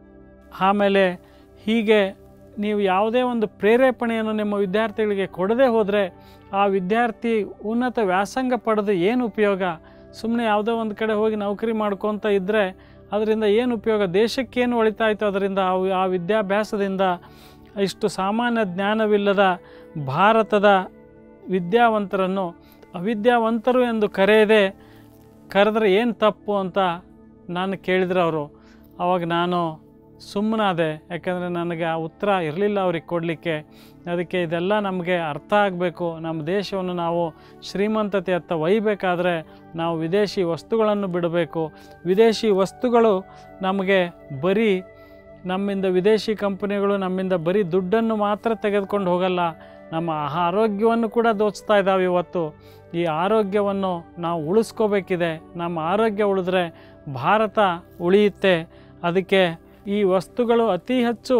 ಆಮೇಲೆ ಹೀಗೆ ನೀವು ಯಾವುದೇ ಒಂದು ಪ್ರೇರೇಪಣೆಯನ್ನು ನಿಮ್ಮ ವಿದ್ಯಾರ್ಥಿಗಳಿಗೆ ಕೊಡದೇ ಹೋದರೆ ಆ ವಿದ್ಯಾರ್ಥಿ ಉನ್ನತ ವ್ಯಾಸಂಗ ಪಡೆದು ಏನು ಉಪಯೋಗ ಸುಮ್ಮನೆ ಯಾವುದೋ ಒಂದು ಕಡೆ ಹೋಗಿ ನೌಕರಿ ಮಾಡ್ಕೊತ ಇದ್ದರೆ ಅದರಿಂದ ಏನು ಉಪಯೋಗ ದೇಶಕ್ಕೇನು ಒಳಿತಾಯಿತು ಅದರಿಂದ ಆ ವಿ- ಆ ವಿದ್ಯಾಭ್ಯಾಸದಿಂದ ಇಷ್ಟು ಸಾಮಾನ್ಯ ಜ್ಞಾನವಿಲ್ಲದ ಭಾರತದ ವಿದ್ಯಾವಂತರನ್ನು ಅವಿದ್ಯಾವಂತರು ಎಂದು ಕರೆಯದೆ ಕರೆದ್ರೆ ಏನು ತಪ್ಪು ಅಂತ ನಾನು ಕೇಳಿದ್ರು ಅವರು ಅವಾಗ ನಾನು ಸುಮ್ಮನಾದೆ ಯಾಕಂದರೆ ನನಗೆ ಆ ಉತ್ತರ ಇರಲಿಲ್ಲ ಅವ್ರಿಗೆ ಕೊಡಲಿಕ್ಕೆ ಅದಕ್ಕೆ ಇದೆಲ್ಲ ನಮಗೆ ಅರ್ಥ ಆಗಬೇಕು ನಮ್ಮ ದೇಶವನ್ನು ನಾವು ಶ್ರೀಮಂತತೆಯತ್ತ ಒಯ್ಯಬೇಕಾದ್ರೆ ನಾವು ವಿದೇಶಿ ವಸ್ತುಗಳನ್ನು ಬಿಡಬೇಕು ವಿದೇಶಿ ವಸ್ತುಗಳು ನಮಗೆ ಬರೀ ನಮ್ಮಿಂದ ವಿದೇಶಿ ಕಂಪನಿಗಳು ನಮ್ಮಿಂದ ಬರೀ ದುಡ್ಡನ್ನು ಮಾತ್ರ ತೆಗೆದುಕೊಂಡು ಹೋಗಲ್ಲ ನಮ್ಮ ಆರೋಗ್ಯವನ್ನು ಕೂಡ ದೋಚ್ತಾ ಇದ್ದಾವೆ ಇವತ್ತು ಈ ಆರೋಗ್ಯವನ್ನು ನಾವು ಉಳಿಸ್ಕೋಬೇಕಿದೆ ನಮ್ಮ ಆರೋಗ್ಯ ಉಳಿದ್ರೆ ಭಾರತ ಉಳಿಯುತ್ತೆ ಅದಕ್ಕೆ ಈ ವಸ್ತುಗಳು ಅತಿ ಹೆಚ್ಚು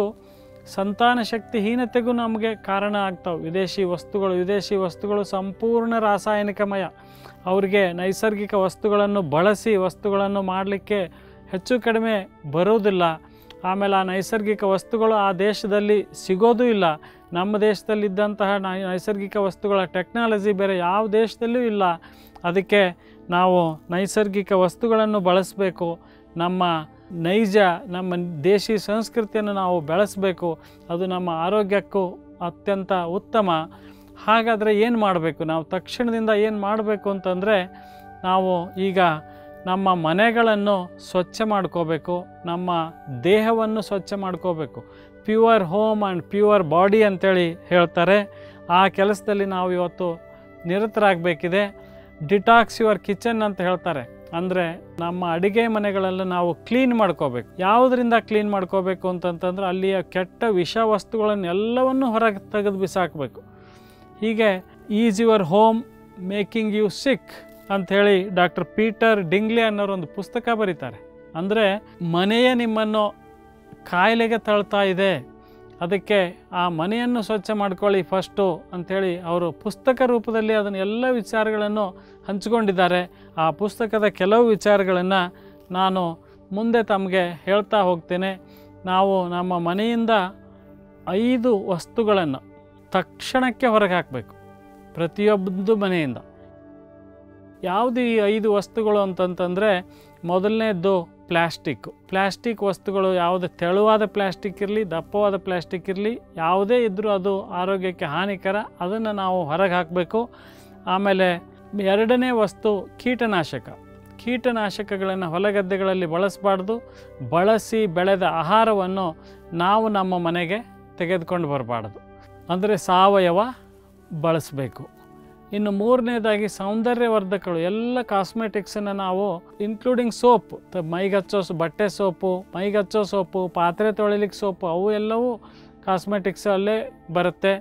ಸಂತಾನ ಶಕ್ತಿಹೀನತೆಗೂ ನಮಗೆ ಕಾರಣ ಆಗ್ತಾವೆ ವಿದೇಶಿ ವಸ್ತುಗಳು ವಿದೇಶಿ ವಸ್ತುಗಳು ಸಂಪೂರ್ಣ ರಾಸಾಯನಿಕಮಯ ಅವರಿಗೆ ನೈಸರ್ಗಿಕ ವಸ್ತುಗಳನ್ನು ಬಳಸಿ ವಸ್ತುಗಳನ್ನು ಮಾಡಲಿಕ್ಕೆ ಹೆಚ್ಚು ಕಡಿಮೆ ಬರೋದಿಲ್ಲ ಆಮೇಲೆ ಆ ನೈಸರ್ಗಿಕ ವಸ್ತುಗಳು ಆ ದೇಶದಲ್ಲಿ ಸಿಗೋದೂ ಇಲ್ಲ ನಮ್ಮ ದೇಶದಲ್ಲಿದ್ದಂತಹ ನೈ- ನೈಸರ್ಗಿಕ ವಸ್ತುಗಳ ಟೆಕ್ನಾಲಜಿ ಬೇರೆ ಯಾವ ದೇಶದಲ್ಲೂ ಇಲ್ಲ ಅದಕ್ಕೆ ನಾವು ನೈಸರ್ಗಿಕ ವಸ್ತುಗಳನ್ನು ಬಳಸಬೇಕು ನಮ್ಮ ನೈಜ ನಮ್ಮ ದೇಶಿ ಸಂಸ್ಕೃತಿಯನ್ನು ನಾವು ಬೆಳೆಸಬೇಕು ಅದು ನಮ್ಮ ಆರೋಗ್ಯಕ್ಕೂ ಅತ್ಯಂತ ಉತ್ತಮ ಹಾಗಾದರೆ ಏನು ಮಾಡಬೇಕು ನಾವು ತಕ್ಷಣದಿಂದ ಏನು ಮಾಡಬೇಕು ಅಂತಂದರೆ ನಾವು ಈಗ ನಮ್ಮ ಮನೆಗಳನ್ನು ಸ್ವಚ್ಛ ಮಾಡ್ಕೋಬೇಕು ನಮ್ಮ ದೇಹವನ್ನು ಸ್ವಚ್ಛ ಮಾಡ್ಕೋಬೇಕು pure home and pure body ಅಂತೇಳಿ ಹೇಳ್ತಾರೆ ಆ ಕೆಲಸದಲ್ಲಿ ನಾವು ಇವತ್ತು ನಿರತರಾಗಬೇಕಿದೆ ಡಿಟಾಕ್ಸ್ ಯುವರ್ ಕಿಚನ್ ಅಂತ ಹೇಳ್ತಾರೆ ಅಂದರೆ ನಮ್ಮ ಅಡುಗೆ ಮನೆಗಳೆಲ್ಲ ನಾವು ಕ್ಲೀನ್ ಮಾಡ್ಕೋಬೇಕು ಯಾವುದರಿಂದ ಕ್ಲೀನ್ ಮಾಡ್ಕೋಬೇಕು ಅಂತಂತಂದ್ರೆ ಅಲ್ಲಿಯ ಕೆಟ್ಟ ವಿಷ ವಸ್ತುಗಳನ್ನು ಎಲ್ಲವನ್ನು ಹೊರಗೆ ತೆಗೆದು ಬಿಸಾಕಬೇಕು ಹೀಗೆ is your home making you sick ಅಂಥೇಳಿ ಡಾಕ್ಟರ್ ಪೀಟರ್ ಡಿಂಗ್ಲಿ ಅನ್ನೋರು ಒಂದು ಪುಸ್ತಕ ಬರೀತಾರೆ ಅಂದರೆ ಮನೆಯೇ ನಿಮ್ಮನ್ನು ಕಾಯಿಲೆಗೆ ತಳ್ತಾ ಇದೆ ಅದಕ್ಕೆ ಆ ಮನೆಯನ್ನು ಸ್ವಚ್ಛ ಮಾಡ್ಕೊಳ್ಳಿ ಫಸ್ಟು ಅಂಥೇಳಿ ಅವರು ಪುಸ್ತಕ ರೂಪದಲ್ಲಿ ಅದನ್ನು ಎಲ್ಲ ವಿಚಾರಗಳನ್ನು ಹಂಚಿಕೊಂಡಿದ್ದಾರೆ ಆ ಪುಸ್ತಕದ ಕೆಲವು ವಿಚಾರಗಳನ್ನು ನಾನು ಮುಂದೆ ತಮಗೆ ಹೇಳ್ತಾ ಹೋಗ್ತೇನೆ ನಾವು ನಮ್ಮ ಮನೆಯಿಂದ ಐದು ವಸ್ತುಗಳನ್ನು ತಕ್ಷಣಕ್ಕೆ ಹೊರಗೆ ಹಾಕಬೇಕು ಪ್ರತಿಯೊಬ್ಬದು ಮನೆಯಿಂದ ಯಾವುದು ಈ ಐದು ವಸ್ತುಗಳು ಅಂತಂತಂದರೆ ಮೊದಲನೇದ್ದು ಪ್ಲ್ಯಾಸ್ಟಿಕ್ಕು ಪ್ಲ್ಯಾಸ್ಟಿಕ್ ವಸ್ತುಗಳು ಯಾವುದೇ ತೆಳುವಾದ ಪ್ಲ್ಯಾಸ್ಟಿಕ್ ಇರಲಿ ದಪ್ಪವಾದ ಪ್ಲ್ಯಾಸ್ಟಿಕ್ ಇರಲಿ ಯಾವುದೇ ಇದ್ದರೂ ಅದು ಆರೋಗ್ಯಕ್ಕೆ ಹಾನಿಕರ ಅದನ್ನು ನಾವು ಹೊರಗೆ ಹಾಕಬೇಕು ಆಮೇಲೆ ಎರಡನೇ ವಸ್ತು ಕೀಟನಾಶಕ ಕೀಟನಾಶಕಗಳನ್ನು ಹೊಲಗದ್ದೆಗಳಲ್ಲಿ ಬಳಸಬಾರ್ದು ಬಳಸಿ ಬೆಳೆದ ಆಹಾರವನ್ನು ನಾವು ನಮ್ಮ ಮನೆಗೆ ತೆಗೆದುಕೊಂಡು ಬರಬಾರ್ದು ಅಂದರೆ ಸಾವಯವ ಬಳಸಬೇಕು ಇನ್ನು ಮೂರನೇದಾಗಿ ಸೌಂದರ್ಯವರ್ಧಕಗಳು ಎಲ್ಲ ಕಾಸ್ಮೆಟಿಕ್ಸನ್ನು ನಾವು ಇನ್ಕ್ಲೂಡಿಂಗ್ ಸೋಪ್ ಮೈಗಚ್ಚೋ ಸ್- ಬಟ್ಟೆ ಸೋಪು ಮೈಗಚ್ಚೋ ಸೋಪು ಪಾತ್ರೆ ತೊಳಿಲಿಕ್ಕೆ ಸೋಪು ಅವು ಎಲ್ಲವೂ ಕಾಸ್ಮೆಟಿಕ್ಸ್ ಅಲ್ಲೇ ಬರುತ್ತೆ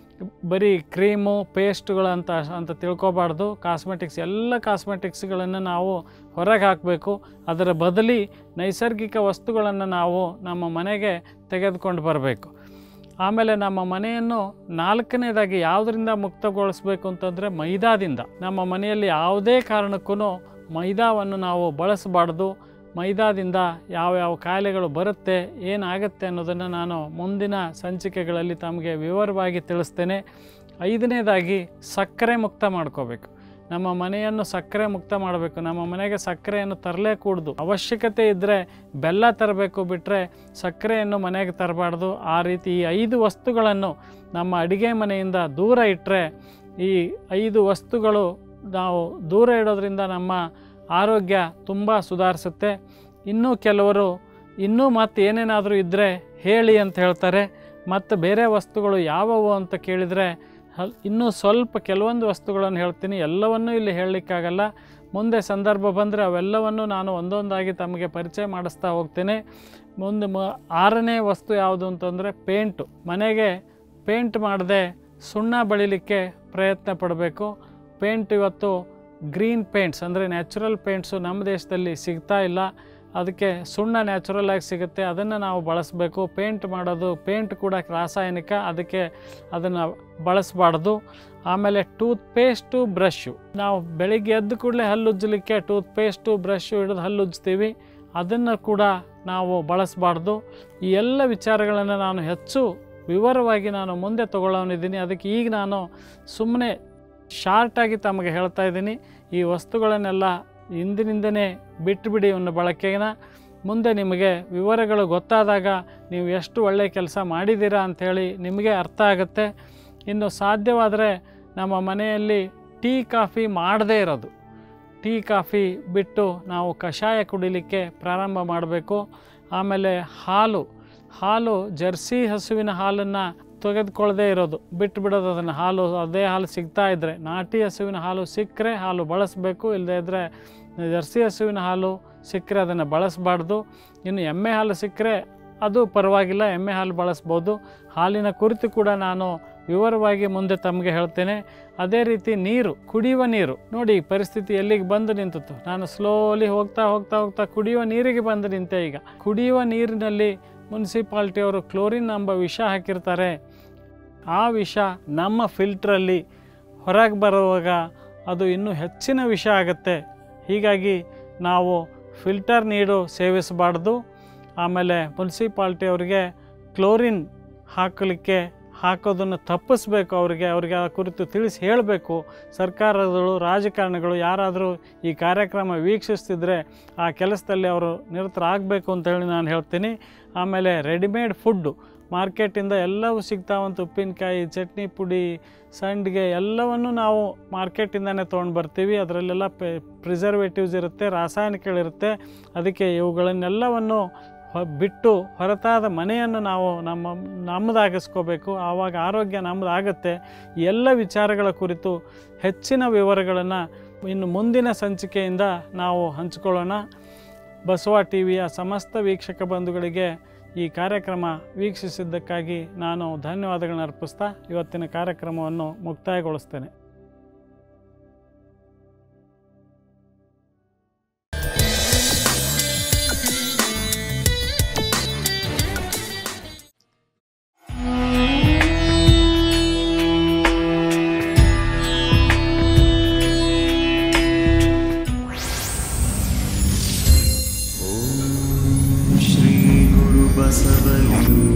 ಬರೀ ಕ್ರೀಮು ಪೇಸ್ಟ್ಗಳು ಅಂತ ಅಂತ ತಿಳ್ಕೊಬಾರ್ದು ಕಾಸ್ಮೆಟಿಕ್ಸ್ ಎಲ್ಲ ಕಾಸ್ಮೆಟಿಕ್ಸ್ಗಳನ್ನು ನಾವು ಹೊರಗೆ ಹಾಕಬೇಕು ಅದರ ಬದಲಿ ನೈಸರ್ಗಿಕ ವಸ್ತುಗಳನ್ನು ನಾವು ನಮ್ಮ ಮನೆಗೆ ತೆಗೆದುಕೊಂಡು ಬರಬೇಕು ಆಮೇಲೆ ನಮ್ಮ ಮನೆಯನ್ನು ನಾಲ್ಕನೇದಾಗಿ ಯಾವುದರಿಂದ ಮುಕ್ತಗೊಳಿಸ್ಬೇಕು ಅಂತಂದರೆ ಮೈದಾದಿಂದ ನಮ್ಮ ಮನೆಯಲ್ಲಿ ಯಾವುದೇ ಕಾರಣಕ್ಕೂ ಮೈದಾವನ್ನು ನಾವು ಬಳಸಬಾರ್ದು ಮೈದಾದಿಂದ ಯಾವ್ಯಾವ ಕಾಯಿಲೆಗಳು ಬರುತ್ತೆ ಏನಾಗುತ್ತೆ ಅನ್ನೋದನ್ನು ನಾನು ಮುಂದಿನ ಸಂಚಿಕೆಗಳಲ್ಲಿ ತಮಗೆ ವಿವರವಾಗಿ ತಿಳಿಸ್ತೇನೆ ಐದನೇದಾಗಿ ಸಕ್ಕರೆ ಮುಕ್ತ ಮಾಡ್ಕೋಬೇಕು ನಮ್ಮ ಮನೆಯನ್ನು ಸಕ್ಕರೆ ಮುಕ್ತ ಮಾಡಬೇಕು ನಮ್ಮ ಮನೆಗೆ ಸಕ್ಕರೆಯನ್ನು ತರಲೇ ಕೂಡ್ದು ಅವಶ್ಯಕತೆ ಇದ್ದರೆ ಬೆಲ್ಲ ತರಬೇಕು ಬಿಟ್ಟರೆ ಸಕ್ಕರೆಯನ್ನು ಮನೆಗೆ ತರಬಾರ್ದು ಆ ರೀತಿ ಈ ಐದು ವಸ್ತುಗಳನ್ನು ನಮ್ಮ ಅಡಿಗೆ ಮನೆಯಿಂದ ದೂರ ಇಟ್ಟರೆ ಈ ಐದು ವಸ್ತುಗಳು ನಾವು ದೂರ ಇಡೋದ್ರಿಂದ ನಮ್ಮ ಆರೋಗ್ಯ ತುಂಬ ಸುಧಾರಿಸುತ್ತೆ ಇನ್ನೂ ಕೆಲವರು ಇನ್ನೂ ಮತ್ತು ಏನೇನಾದರೂ ಇದ್ದರೆ ಹೇಳಿ ಅಂತ ಹೇಳ್ತಾರೆ ಮತ್ತು ಬೇರೆ ವಸ್ತುಗಳು ಯಾವುವು ಅಂತ ಕೇಳಿದರೆ ಹಲ್ ಇನ್ನೂ ಸ್ವಲ್ಪ ಕೆಲವೊಂದು ವಸ್ತುಗಳನ್ನು ಹೇಳ್ತೀನಿ ಎಲ್ಲವನ್ನೂ ಇಲ್ಲಿ ಹೇಳಲಿಕ್ಕಾಗಲ್ಲ ಮುಂದೆ ಸಂದರ್ಭ ಬಂದರೆ ಅವೆಲ್ಲವನ್ನು ನಾನು ಒಂದೊಂದಾಗಿ ತಮಗೆ ಪರಿಚಯ ಮಾಡಿಸ್ತಾ ಹೋಗ್ತೇನೆ ಮುಂದೆ ಮ ಆರನೇ ವಸ್ತು ಯಾವುದು ಅಂತಂದರೆ ಪೇಂಟು ಮನೆಗೆ ಪೇಂಟ್ ಮಾಡದೆ ಸುಣ್ಣ ಬಳಿಲಿಕ್ಕೆ ಪ್ರಯತ್ನ ಪಡಬೇಕು ಪೇಂಟ್ ಇವತ್ತು ಗ್ರೀನ್ ಪೇಂಟ್ಸ್ ಅಂದರೆ ನ್ಯಾಚುರಲ್ ಪೇಂಟ್ಸು ನಮ್ಮ ದೇಶದಲ್ಲಿ ಸಿಗ್ತಾ ಇಲ್ಲ ಅದಕ್ಕೆ ಸುಣ್ಣ ನ್ಯಾಚುರಲ್ ಆಗಿ ಸಿಗುತ್ತೆ ಅದನ್ನು ನಾವು ಬಳಸಬೇಕು ಪೇಂಟ್ ಮಾಡೋದು ಪೇಂಟ್ ಕೂಡ ರಾಸಾಯನಿಕ ಅದಕ್ಕೆ ಅದನ್ನು ಬಳಸಬಾರ್ದು ಆಮೇಲೆ ಟೂತ್ ಪೇಸ್ಟು ಬ್ರಷ್ಷು ನಾವು ಬೆಳಿಗ್ಗೆ ಎದ್ದು ಕೂಡಲೇ ಹಲ್ಲುಜ್ಜಲಿಕ್ಕೆ ಟೂತ್ ಪೇಸ್ಟು ಬ್ರಷ್ಷು ಹಿಡಿದು ಹಲ್ಲುಜ್ತೀವಿ ಅದನ್ನು ಕೂಡ ನಾವು ಬಳಸಬಾರ್ದು ಈ ಎಲ್ಲ ವಿಚಾರಗಳನ್ನು ನಾನು ಹೆಚ್ಚು ವಿವರವಾಗಿ ನಾನು ಮುಂದೆ ತಗೊಳ್ಳೋನಿದ್ದೀನಿ ಅದಕ್ಕೆ ಈಗ ನಾನು ಸುಮ್ಮನೆ ಶಾರ್ಟಾಗಿ ತಮಗೆ ಹೇಳ್ತಾ ಇದ್ದೀನಿ ಈ ವಸ್ತುಗಳನ್ನೆಲ್ಲ ಇಂದಿನಿಂದನೇ ಬಿಟ್ಟುಬಿಡಿ ಇವನ್ನ ಬಳಕೆನ ಮುಂದೆ ನಿಮಗೆ ವಿವರಗಳು ಗೊತ್ತಾದಾಗ ನೀವು ಎಷ್ಟು ಒಳ್ಳೆಯ ಕೆಲಸ ಮಾಡಿದ್ದೀರಾ ಅಂಥೇಳಿ ನಿಮಗೆ ಅರ್ಥ ಆಗುತ್ತೆ ಇನ್ನು ಸಾಧ್ಯವಾದರೆ ನಮ್ಮ ಮನೆಯಲ್ಲಿ ಟೀ ಕಾಫಿ ಮಾಡದೇ ಇರೋದು ಟೀ ಕಾಫಿ ಬಿಟ್ಟು ನಾವು ಕಷಾಯ ಕುಡಿಲಿಕ್ಕೆ ಪ್ರಾರಂಭ ಮಾಡಬೇಕು ಆಮೇಲೆ ಹಾಲು ಹಾಲು ಜರ್ಸಿ ಹಸುವಿನ ಹಾಲನ್ನು ತೆಗೆದುಕೊಳ್ಳದೇ ಇರೋದು ಬಿಟ್ಟು ಬಿಡೋದು ಅದನ್ನು ಹಾಲು ಅದೇ ಹಾಲು ಸಿಗ್ತಾ ಇದ್ದರೆ ನಾಟಿ ಹಸುವಿನ ಹಾಲು ಸಿಕ್ಕರೆ ಹಾಲು ಬಳಸಬೇಕು ಇಲ್ಲದೇ ಇದ್ದರೆ ಜರ್ಸಿ ಹಸುವಿನ ಹಾಲು ಸಿಕ್ಕರೆ ಅದನ್ನು ಬಳಸಬಾರ್ದು ಇನ್ನು ಎಮ್ಮೆ ಹಾಲು ಸಿಕ್ಕರೆ ಅದು ಪರವಾಗಿಲ್ಲ ಎಮ್ಮೆ ಹಾಲು ಬಳಸ್ಬೋದು ಹಾಲಿನ ಕುರಿತು ಕೂಡ ನಾನು ವಿವರವಾಗಿ ಮುಂದೆ ತಮಗೆ ಹೇಳ್ತೇನೆ ಅದೇ ರೀತಿ ನೀರು ಕುಡಿಯುವ ನೀರು ನೋಡಿ ಪರಿಸ್ಥಿತಿ ಎಲ್ಲಿಗೆ ಬಂದು ನಿಂತಿತ್ತು ನಾನು ಸ್ಲೋಲಿ ಹೋಗ್ತಾ ಹೋಗ್ತಾ ಹೋಗ್ತಾ ಕುಡಿಯುವ ನೀರಿಗೆ ಬಂದು ನಿಂತೆ ಈಗ ಕುಡಿಯುವ ನೀರಿನಲ್ಲಿ ಮುನ್ಸಿಪಾಲ್ಟಿಯವರು ಕ್ಲೋರಿನ್ ಎಂಬ ವಿಷ ಹಾಕಿರ್ತಾರೆ ಆ ವಿಷ ನಮ್ಮ ಫಿಲ್ಟ್ರಲ್ಲಿ ಹೊರಗೆ ಬರುವಾಗ ಅದು ಇನ್ನೂ ಹೆಚ್ಚಿನ ವಿಷ ಆಗುತ್ತೆ ಹೀಗಾಗಿ ನಾವು ಫಿಲ್ಟರ್ ನೀರು ಸೇವಿಸಬಾರ್ದು ಆಮೇಲೆ ಮುನ್ಸಿಪಾಲ್ಟಿಯವರಿಗೆ ಕ್ಲೋರಿನ್ ಹಾಕಲಿಕ್ಕೆ ಹಾಕೋದನ್ನು ತಪ್ಪಿಸ್ಬೇಕು ಅವರಿಗೆ ಅವರಿಗೆ ಆ ಕುರಿತು ತಿಳಿಸಿ ಹೇಳಬೇಕು ಸರ್ಕಾರಗಳು ರಾಜಕಾರಣಿಗಳು ಯಾರಾದರೂ ಈ ಕಾರ್ಯಕ್ರಮ ವೀಕ್ಷಿಸ್ತಿದ್ರೆ ಆ ಕೆಲಸದಲ್ಲಿ ಅವರು ನಿರತರಾಗಬೇಕು ಅಂತೇಳಿ ನಾನು ಹೇಳ್ತೀನಿ ಆಮೇಲೆ ರೆಡಿಮೇಡ್ ಫುಡ್ಡು ಮಾರ್ಕೆಟಿಂದ ಎಲ್ಲವೂ ಸಿಗ್ತಾವಂತ ಉಪ್ಪಿನಕಾಯಿ ಚಟ್ನಿ ಪುಡಿ ಸಂಡಿಗೆ ಎಲ್ಲವನ್ನು ನಾವು ಮಾರ್ಕೆಟಿಂದನೇ ತೊಗೊಂಡು ಬರ್ತೀವಿ ಅದರಲ್ಲೆಲ್ಲ ಪೆ ಪ್ರಿಸರ್ವೇಟಿವ್ಸ್ ಇರುತ್ತೆ ರಾಸಾಯನಿಕಗಳಿರುತ್ತೆ ಅದಕ್ಕೆ ಇವುಗಳನ್ನೆಲ್ಲವನ್ನು ಹೊ- ಬಿಟ್ಟು ಹೊರತಾದ ಮನೆಯನ್ನು ನಾವು ನಮ್ಮ ನಮ್ಮದಾಗಿಸ್ಕೋಬೇಕು ಆವಾಗ ಆರೋಗ್ಯ ನಮ್ಮದಾಗತ್ತೆ ಈ ಎಲ್ಲ ವಿಚಾರಗಳ ಕುರಿತು ಹೆಚ್ಚಿನ ವಿವರಗಳನ್ನು ಇನ್ನು ಮುಂದಿನ ಸಂಚಿಕೆಯಿಂದ ನಾವು ಹಂಚಿಕೊಳ್ಳೋಣ ಬಸವ ಟಿ ವಿಯ ಸಮಸ್ತ ವೀಕ್ಷಕ ಬಂಧುಗಳಿಗೆ ಈ ಕಾರ್ಯಕ್ರಮ ವೀಕ್ಷಿಸಿದ್ದಕ್ಕಾಗಿ ನಾನು ಧನ್ಯವಾದಗಳನ್ನ ಅರ್ಪಿಸ್ತಾ ಇವತ್ತಿನ ಕಾರ್ಯಕ್ರಮವನ್ನು ಮುಕ್ತಾಯಗೊಳಿಸ್ತೇನೆ श्रीगुरुबसवलिङ्ग